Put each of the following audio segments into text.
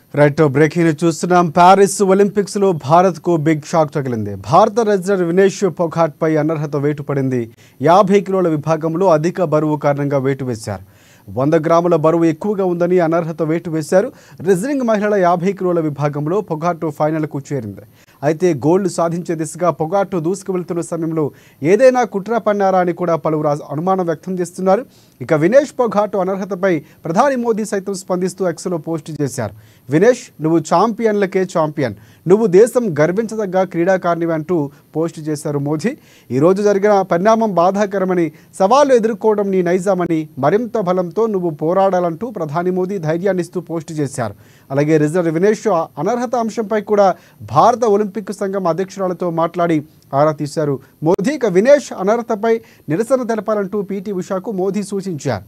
right breaking చూస్తున్నాం Paris Olympics లో భారత్ కు బిగ్ షాక్ తగిలింది భారత రెజ్లర్ వినేష్ పొఘాట్ పై అనర్హత వేటు పడింది యాభై కిలోల విభాగంలో అధిక బరువు కారణంగా వేటు వేశారు వంద గ్రాముల బరువు ఎక్కువగా ఉందని అనర్హత వేటు వేశారు రెజ్లింగ్ మహిళల యాభై కిలోల విభాగంలో పొగాటు ఫైనల్కు చేరింది అయితే గోల్డ్ సాధించే దిశగా పొగాటు దూసుకు వెళ్తున్న సమయంలో ఏదైనా కుట్ర పన్నారా అని కూడా పలువురు అనుమానం వ్యక్తం చేస్తున్నారు ఇక వినేష్ పొఘాటు అనర్హతపై ప్రధాని మోదీ సైతం స్పందిస్తూ ఎక్స్లో పోస్ట్ చేశారు వినేష్ నువ్వు ఛాంపియన్లకే ఛాంపియన్ నువ్వు దేశం గర్వించదగ్గ క్రీడాకారిణి అంటూ పోస్ట్ చేశారు మోదీ ఈ రోజు జరిగిన పరిణామం బాధాకరమని సవాళ్లు ఎదుర్కోవడం నీ నైజామని మరింత బలంతో నువ్వు పోరాడాలంటూ ప్రధాని మోదీ ధైర్యాన్నిస్తూ పోస్ట్ చేశారు అలాగే రిజర్వ్ వినేష్ అనర్హత అంశంపై కూడా భారత ఒలింపిక్ సంఘం అధ్యక్షురాలతో మాట్లాడి ఆరా తీశారు మోదీ ఇక వినేష్ అనర్హతపై నిరసన తెలపాలంటూ పీటీ ఉషాకు మోదీ సూచించారు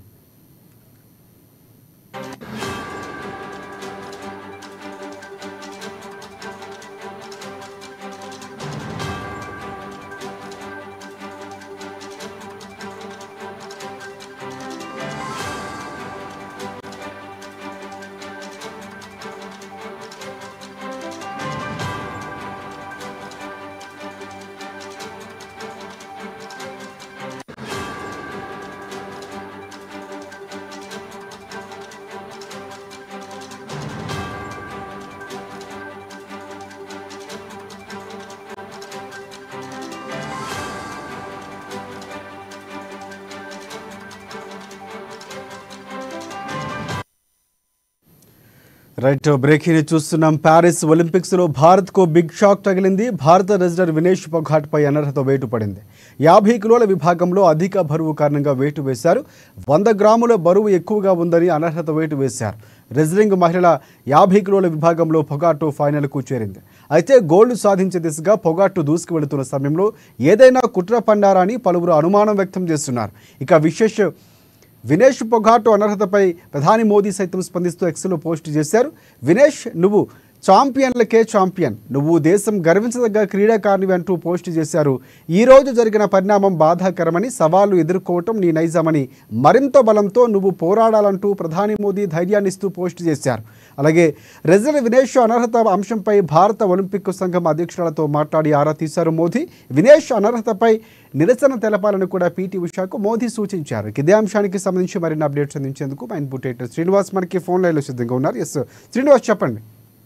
రైట్ బ్రేకింగ్ చూస్తున్నాం ప్యారిస్ ఒలింపిక్స్ లో భారత్ కు బిగ్ షాక్ తగిలింది భారత రెజ్లర్ వినేష్ పొఘాట్ పై అనర్హత వేటు పడింది యాభై కిలోల విభాగంలో అధిక బరువు కారణంగా వేటు వేశారు వంద గ్రాముల బరువు ఎక్కువగా ఉందని అనర్హత వేటు వేశారు రెజ్లింగ్ మహిళల యాభై కిలోల విభాగంలో పొగాటు ఫైనల్కు చేరింది అయితే గోల్డ్ సాధించే దిశగా పొగాటు దూసుకు వెళుతున్న సమయంలో ఏదైనా కుట్ర పండారా అని పలువురు అనుమానం వ్యక్తం చేస్తున్నారు ఇక విశేష వినేష్ పొఘాటు అనర్హతపై ప్రధాని మోదీ సైతం స్పందిస్తూ ఎక్స్లో పోస్ట్ చేశారు వినేష్ నువ్వు ఛాంపియన్లకే ఛాంపియన్ నువ్వు దేశం గర్వించదగ్గ క్రీడాకారిణి అంటూ పోస్ట్ చేశారు ఈ రోజు జరిగిన పరిణామం బాధాకరమని సవాళ్లు ఎదుర్కోవటం నీ నైజమని మరింత బలంతో నువ్వు పోరాడాలంటూ ప్రధాని మోదీ ధైర్యాన్నిస్తూ పోస్ట్ చేశారు అలాగే రెజల్ వినేష్ అనర్హత అంశంపై భారత ఒలింపిక్ సంఘం అధ్యక్షురాలతో మాట్లాడి ఆరా తీశారు మోదీ వినేష్ అనర్హతపై నిరసన తెలపాలని కూడా పీటీ ఉషాకు మోదీ సూచించారు ఇదే అంశానికి సంబంధించి మరిన్ని అప్డేట్స్ అందించేందుకు మా ఇన్పుట్ ఎడిటర్ శ్రీనివాస్ మనకి ఫోన్ లైన్లో సిద్ధంగా ఉన్నారు ఎస్ శ్రీనివాస్ చెప్పండి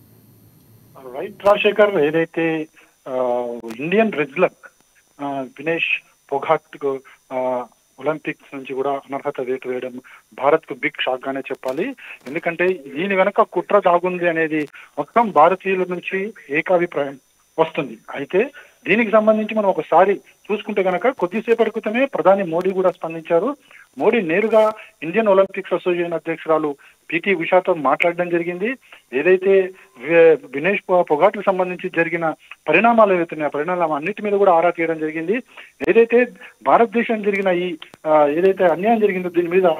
రైట్ రాజశేఖర్ ఏదైతే ఆ, ఇండియన్ రెజ్లర్ ఆ, వినేష్ పొఘాట్ కు, ఆ, ఒలింపిక్స్ నుంచి కూడా అనర్హత వేటు వేయడం భారత్ కు బిగ్ షాక్ గానే చెప్పాలి ఎందుకంటే దీని వెనక కుట్ర దాగుంది అనేది మొత్తం భారతీయుల నుంచి ఏకాభిప్రాయం వస్తుంది అయితే దీనికి సంబంధించి మనం ఒకసారి చూసుకుంటే గనక కొద్దిసేపటి క్రితమే ప్రధాని మోడీ కూడా స్పందించారు మోడీ నేరుగా ఇండియన్ ఒలింపిక్స్ అసోసియేషన్ అధ్యక్షురాలు పిటి ఉషాతో మాట్లాడడం జరిగింది ఏదైతే వి- వినేష్ పొ- పొగాట్కు సంబంధించి జరిగిన పరిణామాలు ఏవైతున్నాయో ఆ పరిణామాలు అన్నిటి మీద కూడా ఆరా తీయడం జరిగింది ఏదైతే భారతదేశం జరిగిన ఈ ఆ, ఏదైతే అన్యాయం జరిగిందో దీని మీద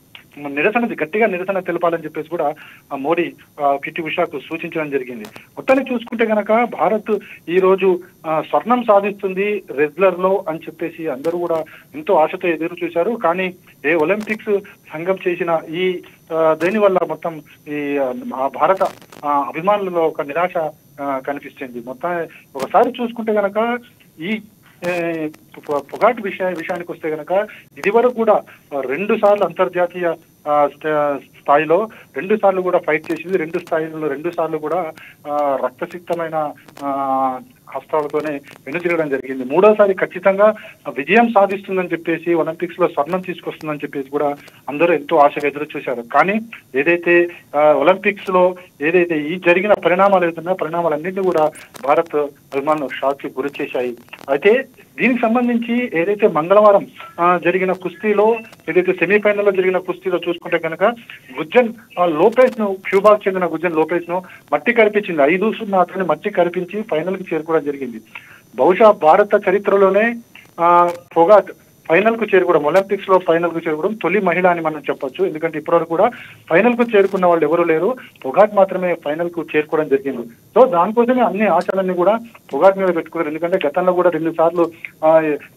నిరసన గట్టిగా నిరసన తెలపాలని చెప్పేసి కూడా ఆ మోడీ ఆ, పిటి ఉషాకు సూచించడం జరిగింది మొత్తానికి చూసుకుంటే గనక భారత్ ఈ రోజు ఆ, స్వర్ణం సాధిస్తుంది రెజ్లర్ లో అని చెప్పేసి అందరూ కూడా ఎంతో ఆశతో ఎదురు చూశారు కానీ ఏ ఒలింపిక్స్ సంఘం చేసిన ఈ ఆ, దేని వల్ల మొత్తం ఈ ఆ, భారత ఆ, అభిమానులలో ఒక నిరాశ ఆ, కనిపిస్తుంది మొత్తం ఒకసారి చూసుకుంటే గనక ఈ ఏ, పొ- పొగాటు విషయ విషయానికి వస్తే గనక ఇది వరకు కూడా రెండు సార్లు అంతర్జాతీయ ఆ, స్థా- స్థాయిలో రెండు సార్లు కూడా ఫైట్ చేసింది రెండు స్థాయిలో రెండు సార్లు కూడా ఆ, రక్తసిక్తమైన ఆ, హస్తాలతోనే వెనుతిరగడం జరిగింది మూడోసారి ఖచ్చితంగా విజయం సాధిస్తుందని చెప్పేసి ఒలింపిక్స్ లో స్వర్ణం తీసుకొస్తుందని చెప్పేసి కూడా అందరూ ఎంతో ఆశగా ఎదురు చూశారు కానీ ఏదైతే ఆ, ఒలింపిక్స్ లో ఏదైతే ఈ జరిగిన పరిణామాలు ఏదైతున్నాయో పరిణామాలన్నింటినీ కూడా భారత్ అభిమానులు షాక్ కి గురి చేశాయి అయితే దీనికి సంబంధించి ఏదైతే మంగళవారం ఆ, జరిగిన కుస్తీలో ఏదైతే సెమీఫైనల్ లో జరిగిన కుస్తీలో చూసుకుంటే కనుక గుజ్జన్ ఆ, లోపేస్ ను క్యూబాకు చెందిన గుజ్జన్ లోపేస్ ను మట్టి కరిపించింది ఐదు సున్నా అతన్ని మట్టి కరిపించి ఫైనల్ కి చేరుకోవడం జరిగింది బహుశా భారత చరిత్రలోనే ఆ, పొగాట్ ఫైనల్ కు చేరుకోవడం ఒలింపిక్స్ లో ఫైనల్ కు చేరుకోవడం తొలి మహిళ అని మనం చెప్పొచ్చు ఎందుకంటే ఇప్పటివరకు కూడా ఫైనల్ కు చేరుకున్న వాళ్ళు ఎవరు లేరు పొగాట్ మాత్రమే ఫైనల్ కు చేరుకోవడం జరిగింది సో దానికోసమే అన్ని ఆశలన్నీ కూడా పొగాట్ మీద పెట్టుకున్నారు ఎందుకంటే గతంలో కూడా రెండు సార్లు ఆ,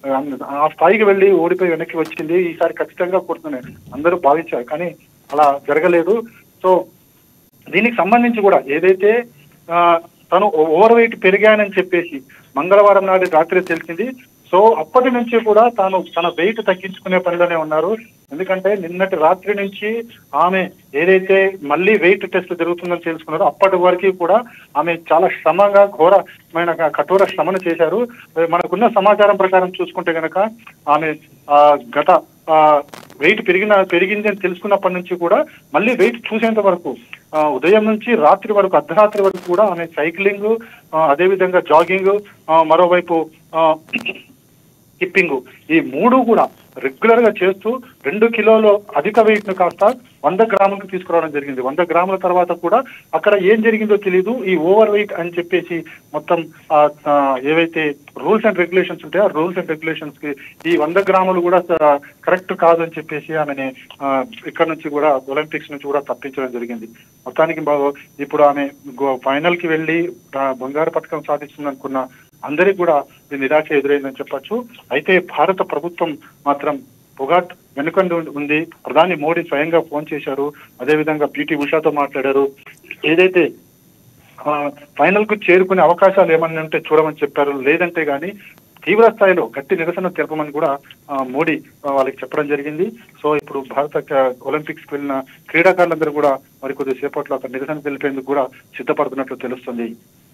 ఆ స్థాయికి వెళ్ళి ఓడిపోయి వెనక్కి వచ్చింది ఈసారి ఖచ్చితంగా కొడుతున్నాయి అందరూ భావించారు కానీ అలా జరగలేదు సో దీనికి సంబంధించి కూడా ఏదైతే ఆ, తను ఓవర్ వెయిట్ పెరిగానని చెప్పేసి మంగళవారం నాడు రాత్రి తెలిసింది సో అప్పటి నుంచి కూడా తాను తన వెయిట్ తగ్గించుకునే పనిలోనే ఉన్నారు ఎందుకంటే నిన్నటి రాత్రి నుంచి ఆమె ఏదైతే మళ్ళీ వెయిట్ టెస్ట్ జరుగుతుందని తెలుసుకున్నారో అప్పటి వరకు కూడా ఆమె చాలా శ్రమగా ఘోరమైన కఠోర శ్రమను చేశారు మనకున్న సమాచారం ప్రకారం చూసుకుంటే గనక ఆమె ఆ, గత వెయిట్ పెరిగిన పెరిగింది అని తెలుసుకున్నప్పటి నుంచి కూడా మళ్ళీ వెయిట్ చూసేంత వరకు ఆ, ఉదయం నుంచి రాత్రి వరకు అర్ధరాత్రి వరకు కూడా ఆమె సైక్లింగ్ అదేవిధంగా జాగింగ్ మరోవైపు ఆ, స్కిప్పింగ్ ఈ మూడు కూడా రెగ్యులర్ గా చేస్తూ రెండు కిలోలు అధిక వెయిట్ ను కాస్త వంద గ్రాములకు తీసుకురావడం జరిగింది వంద గ్రాముల తర్వాత కూడా అక్కడ ఏం జరిగిందో తెలియదు ఈ ఓవర్ వెయిట్ అని చెప్పేసి మొత్తం ఆ, ఆ, ఏవైతే రూల్స్ అండ్ రెగ్యులేషన్స్ ఉంటాయో ఆ రూల్స్ అండ్ రెగ్యులేషన్స్ కి ఈ వంద గ్రాములు కూడా కరెక్ట్ కాదని చెప్పేసి ఆమెని ఆ, ఇక్కడ నుంచి కూడా ఒలింపిక్స్ నుంచి కూడా తప్పించడం జరిగింది మొత్తానికి బా- ఇప్పుడు ఆమె ఫైనల్ కి వెళ్ళి ఆ, బంగారు పథకం సాధిస్తుంది అనుకున్న అందరికి కూడా ఈ నిరాశ ఎదురైందని చెప్పొచ్చు అయితే భారత ప్రభుత్వం మాత్రం పొగాట్ వెనుకండి ఉం- ఉంది ప్రధాని మోడీ స్వయంగా ఫోన్ చేశారు అదేవిధంగా పిటి ఉషాతో మాట్లాడారు ఏదైతే ఆ, ఫైనల్ కు చేరుకునే అవకాశాలు ఏమన్నా ఉంటే చూడమని చెప్పారు లేదంటే గానీ తీవ్ర స్థాయిలో గట్టి నిరసన తెలపమని కూడా ఆ, మోడీ ఆ, వాళ్ళకి చెప్పడం జరిగింది సో ఇప్పుడు భారత క- ఒలింపిక్స్ కి వెళ్ళిన క్రీడాకారులందరూ కూడా మరి కొద్ది సేపట్లో అక్కడ నిరసన తెలిపేందుకు కూడా సిద్ధపడుతున్నట్లు తెలుస్తుంది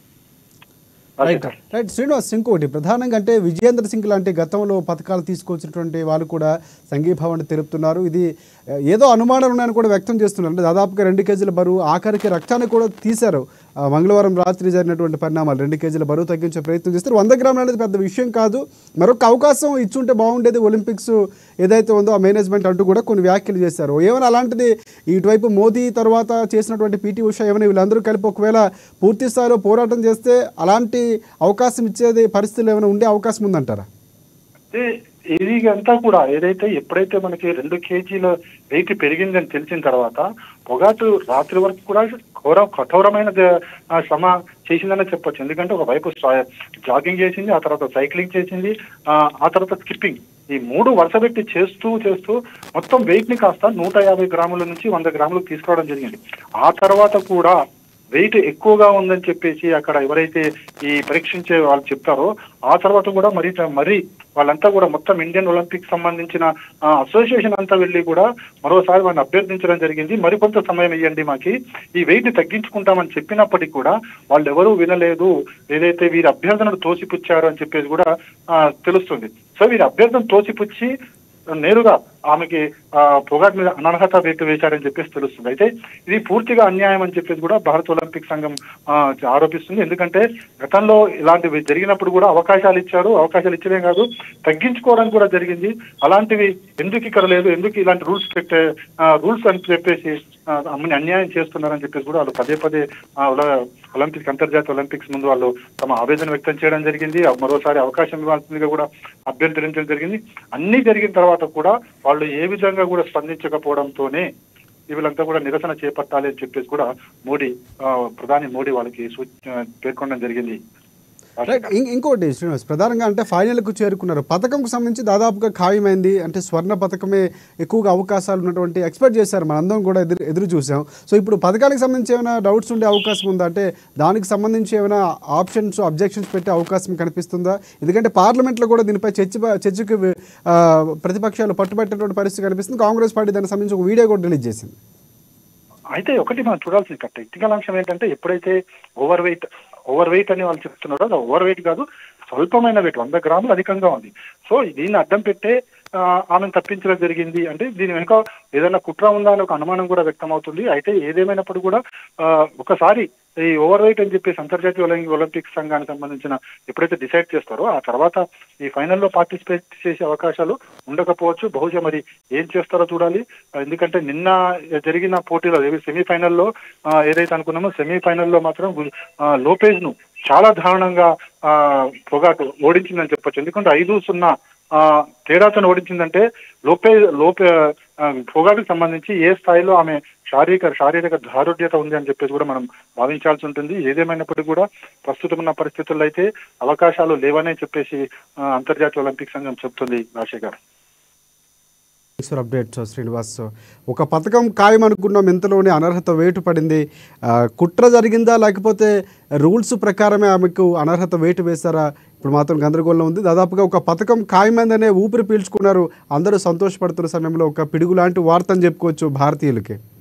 రైట్ రైట్ శ్రీనివాస్ ఇంకోటి ప్రధానంగా అంటే విజయేంద్ర సింగ్ లాంటి గతంలో పథకాలు తీసుకొచ్చినటువంటి వాళ్ళు కూడా సంఘీభావాన్ని తెలుపుతున్నారు ఇది ఆ, ఏదో అనుమానాలు ఉన్నాయని కూడా వ్యక్తం చేస్తున్నారు అంటే దాదాపుగా రెండు కేజీల బరువు ఆఖరికి రక్తాన్ని కూడా తీశారు ఆ, మంగళవారం రాత్రి జరిగినటువంటి పరిణామాలు రెండు కేజీల బరువు తగ్గించే ప్రయత్నం చేస్తారు వంద గ్రాములు అనేది పెద్ద విషయం కాదు మరొక అవకాశం ఇచ్చుంటే బాగుండేది ఒలింపిక్స్ ఏదైతే ఉందో ఆ మేనేజ్మెంట్ అంటూ కూడా కొన్ని వ్యాఖ్యలు చేశారు ఏమైనా అలాంటిది ఇటువైపు మోదీ తర్వాత చేసినటువంటి పీటీ ఉషా ఏమైనా వీళ్ళందరూ కలిపి ఒకవేళ పూర్తి స్థాయిలో పోరాటం చేస్తే అలాంటి అవకాశం ఇచ్చేది పరిస్థితులు ఏమైనా ఉండే అవకాశం ఉందంటారా అయితే ఇది అంతా కూడా ఏదైతే ఎప్పుడైతే మనకి రెండు కేజీల వెయిట్ పెరిగిందని తెలిసిన తర్వాత పొగాటు రాత్రి వరకు కూడా ఘోర కఠోరమైన ద- ఆ శ్రమ చేసిందనే చెప్పొచ్చు ఎందుకంటే ఒక వైపు జాగింగ్ చేసింది ఆ తర్వాత సైక్లింగ్ చేసింది ఆ ఆ తర్వాత స్కిప్పింగ్ ఈ మూడు వరుస పెట్టి చేస్తూ చేస్తూ మొత్తం వెయిట్ ని కాస్త నూట యాభై గ్రాముల నుంచి వంద గ్రాములకు తీసుకురావడం జరిగింది ఆ తర్వాత కూడా వెయిట్ ఎక్కువగా ఉందని చెప్పేసి అక్కడ ఎవరైతే ఈ పరీక్షించే వాళ్ళు చెప్తారో ఆ తర్వాత కూడా మరి మరి వాళ్ళంతా కూడా మొత్తం ఇండియన్ ఒలింపిక్ సంబంధించిన ఆ, అసోసియేషన్ అంతా వెళ్ళి కూడా మరోసారి వాళ్ళని అభ్యర్థించడం జరిగింది మరికొంత సమయం ఇవ్వండి మాకి ఈ వెయిట్ ని తగ్గించుకుంటామని చెప్పినప్పటికీ కూడా వాళ్ళు ఎవరూ వినలేదు ఏదైతే వీరి అభ్యర్థనను తోసిపుచ్చారు అని చెప్పేసి కూడా ఆ, తెలుస్తుంది సో వీరి అభ్యర్థన తోసిపుచ్చి నేరుగా ఆమెకి ఆ, పొగాట్ మీద అనర్హత వేటు వేశారని చెప్పేసి తెలుస్తుంది అయితే ఇది పూర్తిగా అన్యాయం అని చెప్పేసి కూడా భారత ఒలింపిక్ సంఘం ఆ, ఆరోపిస్తుంది ఎందుకంటే గతంలో ఇలాంటివి జరిగినప్పుడు కూడా అవకాశాలు ఇచ్చారు అవకాశాలు ఇచ్చడమే కాదు తగ్గించుకోవడం కూడా జరిగింది అలాంటివి ఎందుకు ఇక్కడ లేదు ఎందుకు ఇలాంటి రూల్స్ పెట్టే రూల్స్ అని చెప్పేసి ఆ, అమ్మని అన్యాయం చేస్తున్నారని చెప్పేసి కూడా వాళ్ళు పదే పదే ఆ, ఒల- ఒలింపిక్ అంతర్జాతీయ ఒలింపిక్స్ ముందు వాళ్ళు తమ ఆవేదన వ్యక్తం చేయడం జరిగింది ఆ, మరోసారి అవకాశం ఇవ్వాల్సిందిగా కూడా అభ్యర్థించడం జరిగింది అన్ని జరిగిన తర్వాత కూడా వాళ్ళు ఏ విధంగా కూడా స్పందించకపోవడంతోనే వీళ్ళంతా కూడా నిరసన చేపట్టాలి అని చెప్పేసి కూడా మోడీ ఆ, ప్రధాని మోడీ వాళ్ళకి సూచ పేర్కొనడం జరిగింది రైట్ ఇం- ఇంకోటి శ్రీనివాస్ ప్రధానంగా అంటే ఫైనల్కు చేరుకున్నారు పథకంకు సంబంధించి దాదాపుగా ఖాయమైంది అంటే స్వర్ణ పథకమే ఎక్కువగా అవకాశాలు ఉన్నటువంటి ఎక్స్పెక్ట్ చేశారు మనందరం కూడా ఎదురు ఎదురు చూసాం సో ఇప్పుడు పథకానికి సంబంధించి ఏమైనా డౌట్స్ ఉండే అవకాశం ఉందా అంటే దానికి సంబంధించి ఏమైనా ఆప్షన్స్ అబ్జెక్షన్స్ పెట్టే అవకాశం కనిపిస్తుందా ఎందుకంటే పార్లమెంట్లో కూడా దీనిపై చర్చ చర్చకు ఆ, ప్రతిపక్షాలు పట్టుబట్టేటువంటి పరిస్థితి కనిపిస్తుంది కాంగ్రెస్ పార్టీ దానికి సంబంధించి ఒక వీడియో కూడా రిలీజ్ చేసింది అయితే ఒకటి మనం చూడాల్సింది కరెక్ట్ టెక్నికల్ అంశం ఏంటంటే ఎప్పుడైతే ఓవర్ వెయిట్ ఓవర్ వెయిట్ అని వాళ్ళు చెప్తున్నారో అది ఓవర్ వెయిట్ కాదు స్వల్పమైన వెయిట్ వంద గ్రాములు అధికంగా ఉంది సో దీన్ని అడ్డం పెట్టే ఆ, ఆమెను తప్పించడం జరిగింది అంటే దీని వెనుక ఏదైనా కుట్ర ఉందా అని ఒక అనుమానం కూడా వ్యక్తం అవుతుంది అయితే ఏదేమైనప్పుడు కూడా ఆ, ఒకసారి ఈ ఓవర్ వెయిట్ అని చెప్పేసి అంతర్జాతీయ ఒలింపిక్ ఒలింపిక్ సంఘానికి సంబంధించిన ఎప్పుడైతే డిసైడ్ చేస్తారో ఆ తర్వాత ఈ ఫైనల్లో పార్టిసిపేట్ చేసే అవకాశాలు ఉండకపోవచ్చు బహుశా మరి ఏం చేస్తారో చూడాలి ఆ, ఎందుకంటే నిన్న జరిగిన పోటీలో సెమీఫైనల్లో ఏదైతే అనుకున్నామో సెమీఫైనల్లో మాత్రం గు- ఆ, లోపేజ్ ను చాలా దారుణంగా ఆ, పొగాటు ఓడించిందని చెప్పొచ్చు ఎందుకంటే ఐదు సున్నా ఆ, తేడాతో ఓడించిందంటే లోపే లోపే ఆ, పొగాటుకు సంబంధించి ఏ స్థాయిలో ఆమె శారీరక శారీరక దారుఢ్యత ఉంది అని చెప్పేసి కూడా మనం భావించాల్సి ఉంటుంది ఏదేమైనప్పటికీ కూడా ప్రస్తుతం ఉన్న పరిస్థితుల్లో అయితే అవకాశాలు లేవనే చెప్పేసి ఆ, అంతర్జాతీయ ఒలింపిక్ సంఘం చెప్తుంది రాజశేఖర్ ఫర్ అప్డేట్ శ్రీనివాస్ ఒక పథకం ఖాయం అనుకున్నాం ఇంతలోనే అనర్హత వేటు పడింది ఆ, కుట్ర జరిగిందా లేకపోతే రూల్స్ ప్రకారమే ఆమెకు అనర్హత వేటు వేశారా ఇప్పుడు మాత్రం గందరగోళం ఉంది దాదాపుగా ఒక పథకం ఖాయమైందనే ఊపిరి పీల్చుకున్నారు అందరూ సంతోషపడుతున్న సమయంలో ఒక పిడుగు లాంటి వార్త అని చెప్పుకోవచ్చు భారతీయులకి